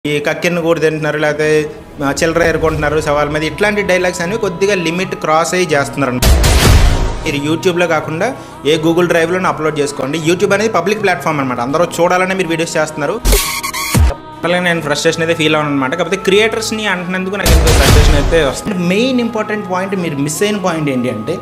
ఈ కక్కెన్ను కూడా తింటున్నారు లేకపోతే ఆ, చిల్లర ఎరుకుంటున్నారు సవాల్ మీద ఇట్లాంటి డైలాగ్స్ అనేవి కొద్దిగా లిమిట్ క్రాస్ అయ్యి చేస్తున్నారు మీరు యూట్యూబ్లో కాకుండా ఏ గూగుల్ డ్రైవ్లో అప్లోడ్ చేసుకోండి యూట్యూబ్ అనేది పబ్లిక్ ప్లాట్ఫామ్ అనమాట అందరూ చూడాలనే మీరు వీడియోస్ చేస్తున్నారు అలాగే నేను ఫ్రస్ట్రేషన్ అయితే ఫీల్ అవును అనమాట కాకపోతే క్రియేటర్స్ని అంటున్నందుకు నాకు ఎంతో ఫ్రస్ట్రేషన్ అయితే వస్తుంది మెయిన్ ఇంపార్టెంట్ పాయింట్ మీరు మిస్ అయిన పాయింట్ ఏంటి అంటే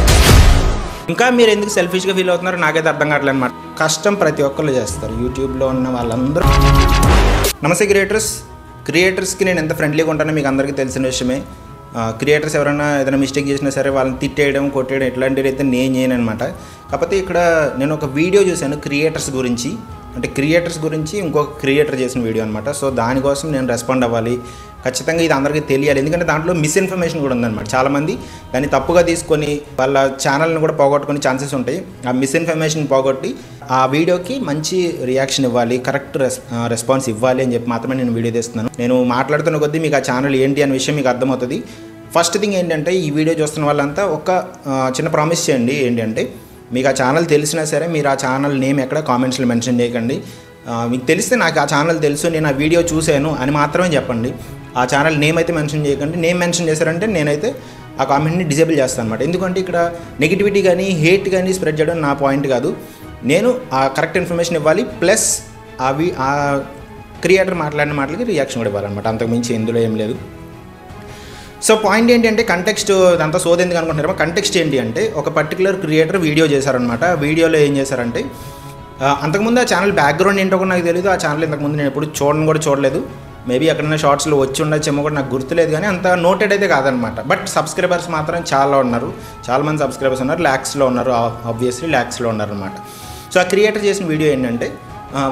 ఇంకా మీరు ఎందుకు సెల్ఫిష్గా ఫీల్ అవుతున్నారో నాకైతే అర్థం కావట్లేదు అనమాట కష్టం ప్రతి ఒక్కళ్ళు చేస్తారు యూట్యూబ్లో ఉన్న వాళ్ళందరూ నమస్తే క్రియేటర్స్ క్రియేటర్స్కి నేను ఎంత ఫ్రెండ్లీగా ఉంటానో మీకు అందరికీ తెలిసిన విషయమే క్రియేటర్స్ ఎవరైనా ఏదైనా మిస్టేక్ చేసినా సరే వాళ్ళని తిట్టేయడం కొట్టేయడం ఇట్లాంటివి అయితే నేను చేయను అనమాట కాకపోతే ఇక్కడ నేను ఒక వీడియో చూశాను క్రియేటర్స్ గురించి అంటే క్రియేటర్స్ గురించి ఇంకొక క్రియేటర్ చేసిన వీడియో అనమాట సో దానికోసం నేను రెస్పాండ్ అవ్వాలి ఖచ్చితంగా ఇది అందరికీ తెలియాలి ఎందుకంటే దాంట్లో మిస్ఇన్ఫర్మేషన్ కూడా ఉందన్నమాట చాలామంది దాన్ని తప్పుగా తీసుకొని వాళ్ళ ఛానల్ని కూడా పోగొట్టుకునే ఛాన్సెస్ ఉంటాయి ఆ మిస్ఇన్ఫర్మేషన్ పోగొట్టి ఆ వీడియోకి మంచి రియాక్షన్ ఇవ్వాలి కరెక్ట్ రెస్ రెస్పాన్స్ ఇవ్వాలి అని చెప్పి మాత్రమే నేను వీడియో తీస్తున్నాను నేను మాట్లాడుతున్న కొద్దీ మీకు ఆ ఛానల్ ఏంటి అనే విషయం మీకు అర్థమవుతుంది ఫస్ట్ థింగ్ ఏంటంటే ఈ వీడియో చూస్తున్న వాళ్ళంతా ఒక ఆ, చిన్న ప్రామిస్ చేయండి ఏంటంటే మీకు ఆ ఛానల్ తెలిసినా సరే మీరు ఆ ఛానల్ నేమ్ ఎక్కడ కామెంట్స్లో మెన్షన్ చేయకండి ఆ, మీకు తెలిస్తే నాకు ఆ ఛానల్ తెలుసు నేను ఆ వీడియో చూశాను అని మాత్రమే చెప్పండి ఆ ఛానల్ నేమ్ అయితే మెన్షన్ చేయకండి నేమ్ మెన్షన్ చేశారంటే నేనైతే ఆ కామెంట్ని డిజేబుల్ చేస్తాను అనమాట ఎందుకంటే ఇక్కడ నెగిటివిటీ కానీ హేట్ కానీ స్ప్రెడ్ చేయడం నా పాయింట్ కాదు నేను ఆ కరెక్ట్ ఇన్ఫర్మేషన్ ఇవ్వాలి ప్లస్ అవి ఆ క్రియేటర్ మాట్లాడిన మాటలకి రియాక్షన్ కూడా ఇవ్వాలన్నమాట అంతకుమించి ఇందులో ఏం లేదు సో పాయింట్ ఏంటంటే కంటెక్స్ట్ అంతా సోది ఎందుకు అనుకుంటున్నారో కంటెక్స్ట్ ఏంటి అంటే ఒక పర్టికులర్ క్రియేటర్ వీడియో చేశారనమాట వీడియోలో ఏం చేశారంటే ఆ, అంతకుముందు ఆ ఛానల్ బ్యాక్గ్రౌండ్ ఏంటో కూడా నాకు తెలియదు ఆ ఛానల్ ఇంతకుముందు నేను ఎప్పుడు చూడడం కూడా చూడలేదు మేబీ ఎక్కడైనా షార్ట్స్లో వచ్చి ఉండొచ్చేమో కూడా నాకు గుర్తులేదు కానీ అంత నోటెడ్ అయితే కాదనమాట బట్ సబ్స్క్రైబర్స్ మాత్రం చాలా ఉన్నారు చాలా మంది సబ్స్క్రైబర్స్ ఉన్నారు ల్యాక్స్లో ఉన్నారు ఆబ్వియస్లీ ల్యాక్స్లో ఉన్నారు అనమాట సో ఆ క్రియేటర్ చేసిన వీడియో ఏంటంటే ఆ,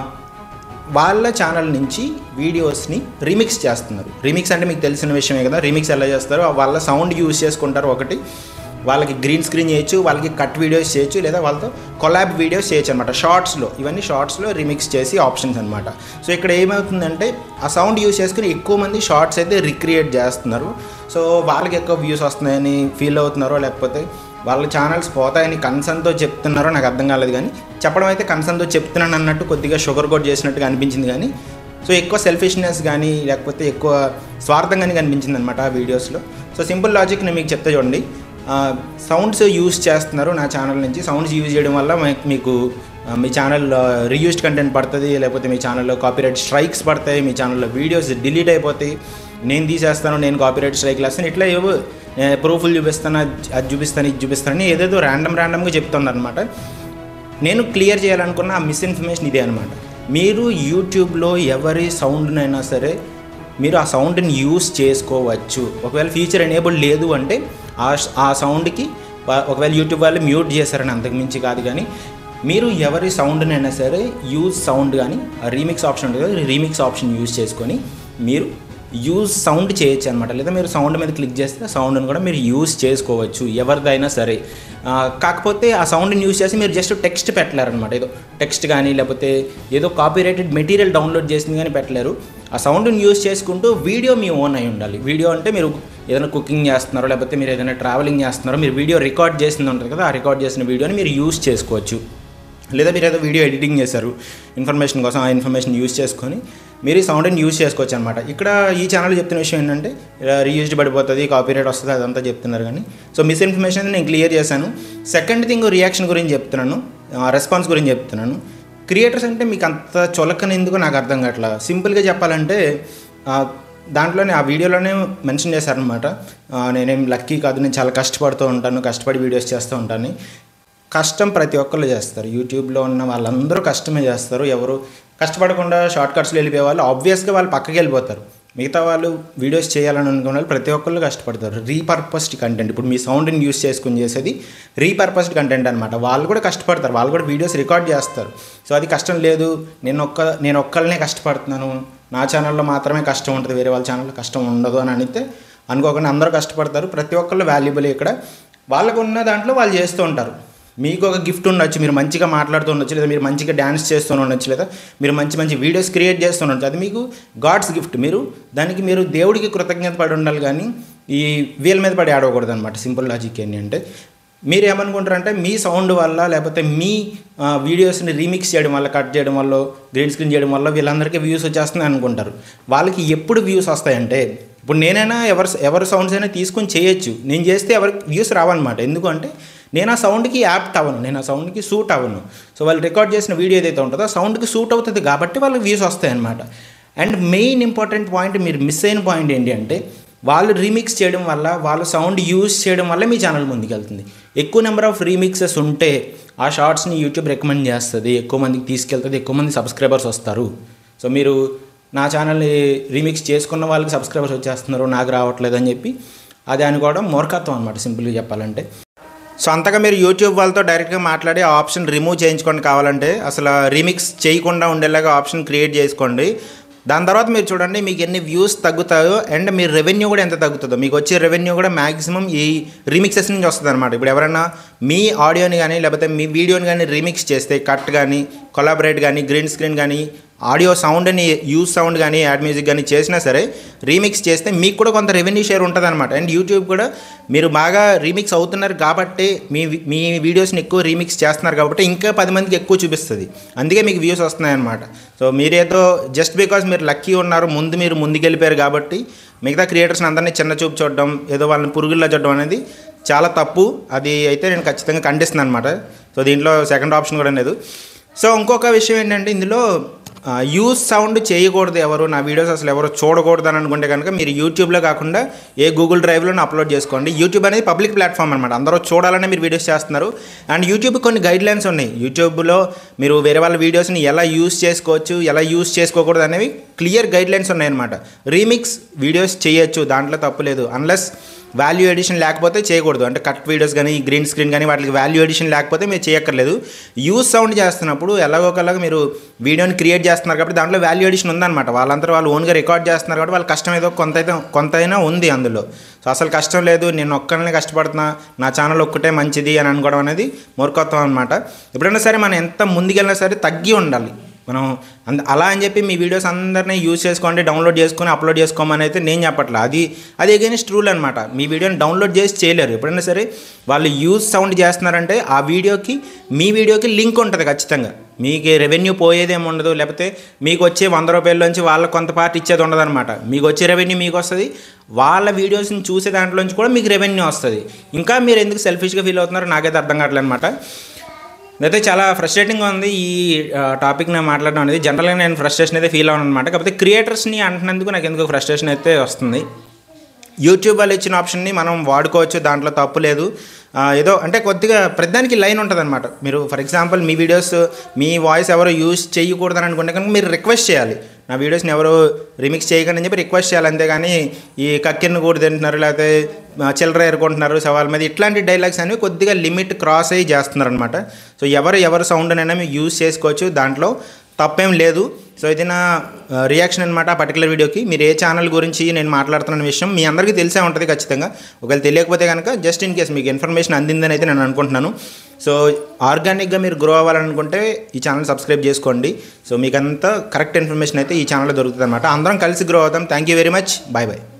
వాళ్ళ ఛానల్ నుంచి వీడియోస్ని రీమిక్స్ చేస్తున్నారు రీమిక్స్ అంటే మీకు తెలిసిన విషయమే కదా రీమిక్స్ ఎలా చేస్తారు వాళ్ళ సౌండ్ యూజ్ చేసుకుంటారు ఒకటి వాళ్ళకి గ్రీన్ స్క్రీన్ చేయొచ్చు వాళ్ళకి కట్ వీడియోస్ చేయొచ్చు లేదా వాళ్ళతో కొలాబ్ వీడియోస్ చేయొచ్చు అనమాట షార్ట్స్లో ఇవన్నీ షార్ట్స్లో రీమిక్స్ చేసి ఆప్షన్స్ అనమాట సో ఇక్కడ ఏమవుతుందంటే ఆ సౌండ్ యూజ్ చేసుకుని ఎక్కువ మంది షార్ట్స్ అయితే రిక్రియేట్ చేస్తున్నారు సో వాళ్ళకి ఎక్కువ వ్యూస్ వస్తున్నాయని ఫీల్ అవుతున్నారో లేకపోతే వాళ్ళ ఛానల్స్ పోతాయని కన్సర్న్తో చెప్తున్నారో నాకు అర్థం కాలేదు కానీ చెప్పడం అయితే కన్సర్న్తో చెప్తున్నాను అన్నట్టు కొద్దిగా షుగర్ కోట్ చేసినట్టుగా అనిపించింది కానీ సో ఎక్కువ సెల్ఫిష్నెస్ కానీ లేకపోతే ఎక్కువ స్వార్థం కానీ కనిపించింది అనమాట ఆ వీడియోస్లో సో సింపుల్ లాజిక్ నేను మీకు చెప్తే చూడండి సౌండ్స్ యూజ్ చేస్తున్నారు నా ఛానల్ నుంచి సౌండ్స్ యూజ్ చేయడం వల్ల మీ- మీకు ఆ, మీ ఛానల్ రీయూస్డ్ కంటెంట్ పడుతుంది లేకపోతే మీ ఛానల్లో కాపీరైట్ స్ట్రైక్స్ పడతాయి మీ ఛానల్లో వీడియోస్ డిలీట్ అయిపోతాయి నేను తీసేస్తాను నేను కాపీరైట్ స్ట్రైక్ వేస్తాను ఇట్లా ఏవో ప్రూఫ్లు చూపిస్తాను అది- అది చూపిస్తాను ఇది చూపిస్తానని ఏదేదో ర్యాండమ్ ర్యాండమ్గా చెప్తున్నారు అనమాట నేను క్లియర్ చేయాలనుకున్న ఆ మిస్ఇన్ఫర్మేషన్ ఇదే అనమాట మీరు యూట్యూబ్లో ఎవరి సౌండ్నైనా సరే మీరు ఆ సౌండ్ని యూస్ చేసుకోవచ్చు ఒకవేళ ఫీచర్ ఎనేబుల్ లేదు అంటే ఆ ఆ సౌండ్కి వా- ఒకవేళ యూట్యూబ్ వాళ్ళు మ్యూట్ చేశారని అంతకుమించి కాదు కానీ మీరు ఎవరి సౌండ్నైనా సరే యూజ్ సౌండ్ కానీ రీమిక్స్ ఆప్షన్ ఉంటుంది కదా రీమిక్స్ ఆప్షన్ యూజ్ చేసుకొని మీరు యూజ్ సౌండ్ చేయొచ్చు అనమాట లేదా మీరు సౌండ్ మీద క్లిక్ చేస్తే సౌండ్ని కూడా మీరు యూజ్ చేసుకోవచ్చు ఎవరిదైనా సరే ఆ, కాకపోతే ఆ సౌండ్ని యూజ్ చేసి మీరు జస్ట్ టెక్స్ట్ పెట్టలేరనమాట ఏదో టెక్స్ట్ కానీ లేకపోతే ఏదో కాపీరైటెడ్ మెటీరియల్ డౌన్లోడ్ చేసింది కానీ పెట్టలేరు ఆ సౌండ్ని యూజ్ చేసుకుంటూ వీడియో మీ ఓన్ అయి ఉండాలి వీడియో అంటే మీరు ఏదైనా కుకింగ్ చేస్తున్నారో లేకపోతే మీరు ఏదైనా ట్రావెలింగ్ చేస్తున్నారో మీరు వీడియో రికార్డ్ చేసింది ఉంటుంది కదా ఆ రికార్డ్ చేసిన వీడియోని మీరు యూజ్ చేసుకోవచ్చు లేదా మీరు ఏదో వీడియో ఎడిటింగ్ చేశారు ఇన్ఫర్మేషన్ కోసం ఆ ఇన్ఫర్మేషన్ యూజ్ చేసుకొని మీరు ఈ సౌండ్ని యూజ్ చేసుకోవచ్చు అనమాట ఇక్కడ ఈ ఛానల్ చెప్తున్న విషయం ఏంటంటే ఇలా రీయూజ్డ్ పడిపోతుంది కాపీరైట్ వస్తుంది అదంతా చెప్తున్నారు కానీ సో మిస్ఇన్ఫర్మేషన్ నేను క్లియర్ చేశాను సెకండ్ థింగ్ రియాక్షన్ గురించి చెప్తున్నాను రెస్పాన్స్ గురించి చెప్తున్నాను క్రియేటర్స్ అంటే మీకు అంత చొలకని ఎందుకు నాకు అర్థం కావట్లా సింపుల్గా చెప్పాలంటే ఆ, దాంట్లోనే ఆ వీడియోలోనే మెన్షన్ చేశారనమాట నేనేం లక్కీ కాదు నేను చాలా కష్టపడుతూ ఉంటాను కష్టపడి వీడియోస్ చేస్తూ ఉంటాను కష్టం ప్రతి ఒక్కళ్ళు చేస్తారు యూట్యూబ్లో ఉన్న వాళ్ళందరూ కష్టమే చేస్తారు ఎవరు కష్టపడకుండా షార్ట్ కట్స్లో వెళ్ళిపోయే వాళ్ళు ఆబ్వియస్గా వాళ్ళు పక్కకి వెళ్ళిపోతారు మిగతా వాళ్ళు వీడియోస్ చేయాలని అనుకున్న వాళ్ళు ప్రతి ఒక్కళ్ళు కష్టపడతారు రీపర్పస్డ్ కంటెంట్ ఇప్పుడు మీ సౌండ్ని యూస్ చేసుకుని చేసేది రీపర్పస్డ్ కంటెంట్ అనమాట వాళ్ళు కూడా కష్టపడతారు వాళ్ళు కూడా వీడియోస్ రికార్డ్ చేస్తారు సో అది కష్టం లేదు నేను ఒక్క నేను ఒక్కళ్ళనే కష్టపడుతున్నాను నా ఛానల్లో మాత్రమే కష్టం ఉంటుంది వేరే వాళ్ళ ఛానల్లో కష్టం ఉండదు అని అనితే అనుకోకుండా అందరూ కష్టపడతారు ప్రతి ఒక్కళ్ళు వాల్యుబుల్ ఇక్కడ వాళ్ళకు ఉన్న దాంట్లో వాళ్ళు చేస్తూ ఉంటారు మీకు ఒక గిఫ్ట్ ఉండొచ్చు మీరు మంచిగా మాట్లాడుతూ ఉండొచ్చు లేదా మీరు మంచిగా డ్యాన్స్ చేస్తూ ఉండొచ్చు లేదా మీరు మంచి మంచి వీడియోస్ క్రియేట్ చేస్తూ ఉండొచ్చు అది మీకు గాడ్స్ గిఫ్ట్ మీరు దానికి మీరు దేవుడికి కృతజ్ఞత పడి ఉండాలి కానీ ఈ వీళ్ళ మీద పడి ఆడకూడదు అనమాట సింపుల్ లాజిక్ ఏంటి అంటే మీరు ఏమనుకుంటారంటే మీ సౌండ్ వల్ల లేకపోతే మీ ఆ, వీడియోస్ని రీమిక్స్ చేయడం వల్ల కట్ చేయడం వల్ల గ్రీన్ స్క్రీన్ చేయడం వల్ల వీళ్ళందరికీ వ్యూస్ వచ్చేస్తున్నాయి అనుకుంటారు వాళ్ళకి ఎప్పుడు వ్యూస్ వస్తాయంటే ఇప్పుడు నేనైనా ఎవరు ఎవరి సౌండ్స్ అయినా తీసుకొని చేయొచ్చు నేను చేస్తే ఎవరికి వ్యూస్ రావన్నమాట ఎందుకంటే నేను ఆ సౌండ్కి యాప్ట్ అవ్వను నేను ఆ సౌండ్కి సూట్ అవ్వను సో వాళ్ళు రికార్డ్ చేసిన వీడియో ఏదైతే ఉంటుందో ఆ సౌండ్కి సూట్ అవుతుంది కాబట్టి వాళ్ళకి వ్యూస్ వస్తాయి అనమాట అండ్ మెయిన్ ఇంపార్టెంట్ పాయింట్ మీరు మిస్ అయిన పాయింట్ ఏంటి అంటే వాళ్ళు రీమిక్స్ చేయడం వల్ల వాళ్ళ సౌండ్ యూజ్ చేయడం వల్ల మీ ఛానల్ ముందుకెళ్తుంది ఎక్కువ నెంబర్ ఆఫ్ రీమిక్సెస్ ఉంటే ఆ షార్ట్స్ని యూట్యూబ్ రికమెండ్ చేస్తుంది ఎక్కువ మందికి తీసుకెళ్తుంది ఎక్కువ మంది సబ్స్క్రైబర్స్ వస్తారు సో మీరు నా ఛానల్ని రీమిక్స్ చేసుకున్న వాళ్ళకి సబ్స్క్రైబర్స్ వచ్చేస్తున్నారు నాకు రావట్లేదు అని చెప్పి అది అనుకోవడం మూర్ఖత్వం అనమాట సింపుల్గా చెప్పాలంటే సో అంతగా మీరు యూట్యూబ్ వాళ్ళతో డైరెక్ట్గా మాట్లాడి ఆ ఆప్షన్ రిమూవ్ చేయించుకోండి కావాలంటే అసలు రీమిక్స్ చేయకుండా ఉండేలాగా ఆప్షన్ క్రియేట్ చేసుకోండి దాని తర్వాత మీరు చూడండి మీకు ఎన్ని వ్యూస్ తగ్గుతాయో అండ్ మీ రెవెన్యూ కూడా ఎంత తగ్గుతుందో మీకు వచ్చే రెవెన్యూ కూడా మ్యాక్సిమం ఈ రీమిక్సెస్ నుంచి వస్తుంది అనమాట ఇప్పుడు ఎవరైనా మీ ఆడియోని కానీ లేకపోతే మీ వీడియోని కానీ రీమిక్స్ చేస్తే కట్ కానీ కొలాబరేట్ కానీ గ్రీన్ స్క్రీన్ కానీ ఆడియో సౌండ్ని యూస్ సౌండ్ కానీ యాడ్ మ్యూజిక్ కానీ చేసినా సరే రీమిక్స్ చేస్తే మీకు కూడా కొంత రెవెన్యూ షేర్ ఉంటుంది అనమాట అండ్ యూట్యూబ్ కూడా మీరు బాగా రీమిక్స్ అవుతున్నారు కాబట్టి మీ మీ వీడియోస్ని ఎక్కువ రీమిక్స్ చేస్తున్నారు కాబట్టి ఇంకా పది మందికి ఎక్కువ చూపిస్తుంది అందుకే మీకు వ్యూస్ వస్తున్నాయి అనమాట సో మీరేదో జస్ట్ బికాస్ మీరు లక్కీ ఉన్నారు ముందు మీరు ముందుకెళ్ళిపోయారు కాబట్టి మిగతా క్రియేటర్స్ని అందరినీ చిన్న చూపు చూడడం ఏదో వాళ్ళని పురుగుల్లో చూడడం అనేది చాలా తప్పు అది అయితే నేను ఖచ్చితంగా ఖండిస్తున్నాను అనమాట సో దీంట్లో సెకండ్ ఆప్షన్ కూడా లేదు సో ఇంకొక విషయం ఏంటంటే ఇందులో యూస్ సౌండ్ చేయకూడదు ఎవరు నా వీడియోస్ అసలు ఎవరు చూడకూడదు అని అనుకుంటే కనుక మీరు యూట్యూబ్లో కాకుండా ఏ గూగుల్ డ్రైవ్లోనే అప్లోడ్ చేసుకోండి యూట్యూబ్ అనేది పబ్లిక్ ప్లాట్ఫామ్ అనమాట అందరూ చూడాలనే మీరు వీడియోస్ చేస్తున్నారు అండ్ యూట్యూబ్ కొన్ని గైడ్ లైన్స్ ఉన్నాయి యూట్యూబ్లో మీరు వేరే వాళ్ళ వీడియోస్ని ఎలా యూస్ చేసుకోవచ్చు ఎలా యూస్ చేసుకోకూడదు అనేవి క్లియర్ గైడ్ లైన్స్ ఉన్నాయన్నమాట రీమిక్స్ వీడియోస్ చేయొచ్చు దాంట్లో తప్పు లేదు అన్లెస్ వాల్యూ ఎడిషన్ లేకపోతే చేయకూడదు అంటే కట్ వీడియోస్ కానీ గ్రీన్ స్క్రీన్ కానీ వాటికి వాల్యూ ఎడిషన్ లేకపోతే మీరు చేయక్కర్లేదు యూస్ సౌండ్ చేస్తున్నప్పుడు ఎలాగోకలాగా మీరు వీడియోని క్రియేట్ చేస్తున్నారు కాబట్టి దాంట్లో వాల్యూ ఎడిషన్ ఉందన్నమాట వాళ్ళంతా వాళ్ళు ఓన్గా రికార్డ్ చేస్తున్నారు కాబట్టి వాళ్ళ కష్టం ఏదో కొంత అయితే కొంత అయినా ఉంది అందులో సో అసలు కష్టం లేదు నేను ఒక్కరినే కష్టపడుతున్నా నా ఛానల్ ఒక్కటే మంచిది అని అనుకోవడం అనేది మూర్ఖత్వం అనమాట ఎప్పుడైనా సరే మనం ఎంత ముందుకెళ్ళినా సరే తగ్గి ఉండాలి మనం అంద అలా అని చెప్పి మీ వీడియోస్ అందరినీ యూజ్ చేసుకోండి డౌన్లోడ్ చేసుకొని అప్లోడ్ చేసుకోమని అయితే నేను చెప్పట్లా అది అది అగేనిస్ట్ రూల్ అనమాట మీ వీడియోని డౌన్లోడ్ చేసి చేయలేరు ఎప్పుడైనా సరే వాళ్ళు యూజ్ సౌండ్ చేస్తున్నారంటే ఆ వీడియోకి మీ వీడియోకి లింక్ ఉంటుంది ఖచ్చితంగా మీకు రెవెన్యూ పోయేదేమి ఉండదు లేకపోతే మీకు వచ్చే వంద రూపాయల్లోంచి వాళ్ళకి కొంత పార్ట్ ఇచ్చేది ఉండదు అనమాట మీకు వచ్చే రెవెన్యూ మీకు వస్తుంది వాళ్ళ వీడియోస్ని చూసే దాంట్లోంచి కూడా మీకు రెవెన్యూ వస్తుంది ఇంకా మీరు ఎందుకు సెల్ఫిష్గా ఫీల్ అవుతున్నారో నాకైతే అర్థం కావట్లేదు అనమాట అయితే చాలా ఫ్రస్ట్రేటింగ్గా ఉంది ఈ టాపిక్ నేను మాట్లాడడం అనేది జనరల్గా నేను ఫ్రస్ట్రేషన్ అయితే ఫీల్ అవ్వను అనమాట కాకపోతే క్రియేటర్స్ని అంటున్నందుకు నాకు ఎందుకు ఫ్రస్ట్రేషన్ అయితే వస్తుంది యూట్యూబ్ వాళ్ళు ఇచ్చిన ఆప్షన్ని మనం వాడుకోవచ్చు దాంట్లో తప్పు లేదు ఆ, ఏదో అంటే కొద్దిగా ప్రతిదానికి లైన్ ఉంటుంది అనమాట మీరు for example me videos me voice ఎవరు యూజ్ చేయకూడదని అనుకుంటే కనుక మీరు రిక్వెస్ట్ చేయాలి నా వీడియోస్ని ఎవరు రిమిక్స్ చేయకండి అని చెప్పి రిక్వెస్ట్ చేయాలి అంతేగాని ఈ కక్కిరిని కూడా తింటున్నారు లేకపోతే ఆ, చిల్లర ఎరుకుంటున్నారు సవాల్ మీద ఇట్లాంటి డైలాగ్స్ అనేవి కొద్దిగా లిమిట్ క్రాస్ అయ్యి చేస్తున్నారు అనమాట సో ఎవరు ఎవరు సౌండ్నైనా మీరు యూజ్ చేసుకోవచ్చు దాంట్లో తప్పేం లేదు సో ఇది నా రియాక్షన్ అనమాట ఆ పర్టికులర్ వీడియోకి మీరు ఏ ఛానల్ గురించి నేను మాట్లాడుతున్న విషయం మీ అందరికీ తెలిసే ఉంటుంది ఖచ్చితంగా ఒకవేళ తెలియకపోతే కనుక జస్ట్ ఇన్ కేస్ మీకు ఇన్ఫర్మేషన్ అందిందని అయితే నేను అనుకుంటున్నాను సో ఆర్గానిక్గా మీరు గ్రో అవ్వాలనుకుంటే ఈ ఛానల్ సబ్స్క్రైబ్ చేసుకోండి సో మీకు అంతా కరెక్ట్ ఇన్ఫర్మేషన్ అయితే ఈ ఛానల్లో దొరుకుతుంది అనమాట అందరం కలిసి గ్రో అవుతాం thank you very much bye bye